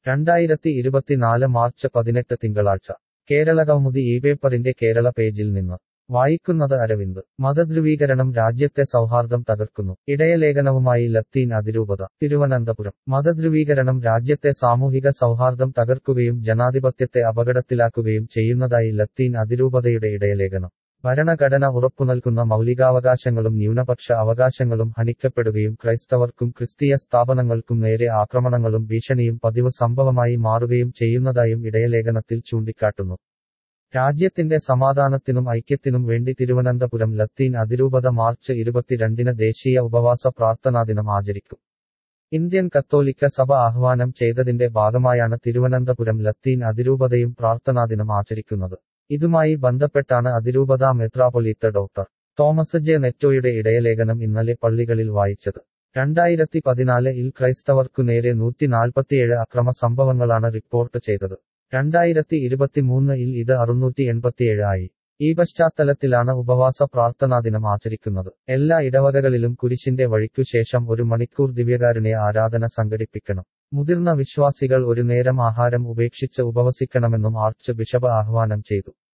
രണ്ടായിരത്തി ഇരുപത്തിനാല് മാർച്ച് പതിനെട്ട് തിങ്കളാഴ്ച കേരള കൗമുദി ഈ പേപ്പറിന്റെ കേരള പേജിൽ നിന്ന് വായിക്കുന്നത് അരവിന്ദ് മതധ്രുവീകരണം രാജ്യത്തെ സൗഹാർദ്ദം തകർക്കുന്നു ഇടയലേഖനവുമായി ലത്തീൻ അതിരൂപത തിരുവനന്തപുരം മതധ്രുവീകരണം രാജ്യത്തെ സാമൂഹിക സൗഹാർദ്ദം തകർക്കുകയും ജനാധിപത്യത്തെ അപകടത്തിലാക്കുകയും ചെയ്യുന്നതായി ലത്തീൻ അതിരൂപതയുടെ ഇടയലേഖനം ഭരണഘടന ഉറപ്പുനൽകുന്ന മൗലികാവകാശങ്ങളും ന്യൂനപക്ഷ അവകാശങ്ങളും ഹനിക്കപ്പെടുകയും ക്രൈസ്തവർക്കും ക്രിസ്തീയ സ്ഥാപനങ്ങൾക്കും നേരെ ആക്രമണങ്ങളും ഭീഷണിയും പതിവ് സംഭവമായി മാറുകയും ചെയ്യുന്നതായും ഇടയലേഖനത്തിൽ ചൂണ്ടിക്കാട്ടുന്നു രാജ്യത്തിന്റെ സമാധാനത്തിനും ഐക്യത്തിനും വേണ്ടി തിരുവനന്തപുരം ലത്തീൻ അതിരൂപത മാർച്ച് ഇരുപത്തിരണ്ടിന് ദേശീയ ഉപവാസ പ്രാർത്ഥനാ ദിനം ആചരിക്കും ഇന്ത്യൻ കത്തോലിക്ക സഭ ആഹ്വാനം ചെയ്തതിന്റെ ഭാഗമായാണ് തിരുവനന്തപുരം ലത്തീൻ അതിരൂപതയും പ്രാർത്ഥനാ ദിനം ആചരിക്കുന്നത് ഇതുമായി ബന്ധപ്പെട്ടാണ് അതിരൂപതാ മെത്രാപൊലീത്ത ഡോക്ടർ തോമസ് ജെ നെറ്റോയുടെ ഇടയലേഖനം ഇന്നലെ പള്ളികളിൽ വായിച്ചത് രണ്ടായിരത്തി പതിനാല് ഇൽ ക്രൈസ്തവർക്കു നേരെ നൂറ്റി നാൽപ്പത്തിയേഴ് അക്രമ സംഭവങ്ങളാണ് റിപ്പോർട്ട് ചെയ്തത് രണ്ടായിരത്തി ഇരുപത്തിമൂന്ന് ഇൽ ഇത് അറുന്നൂറ്റി എൺപത്തിയേഴ് ആയി ഈ പശ്ചാത്തലത്തിലാണ് ഉപവാസ പ്രാർത്ഥനാ ദിനം ആചരിക്കുന്നത് എല്ലാ ഇടവകകളിലും കുരിശിന്റെ വഴിക്കു ശേഷം ഒരു മണിക്കൂർ ദിവ്യകാരുണ്യ ആരാധന സംഘടിപ്പിക്കണം മുതിർന്ന വിശ്വാസികൾ ഒരു നേരം ആഹാരം ഉപേക്ഷിച്ച് ഉപവസിക്കണമെന്നും ആർച്ച് ബിഷപ്പ് ആഹ്വാനം ചെയ്തു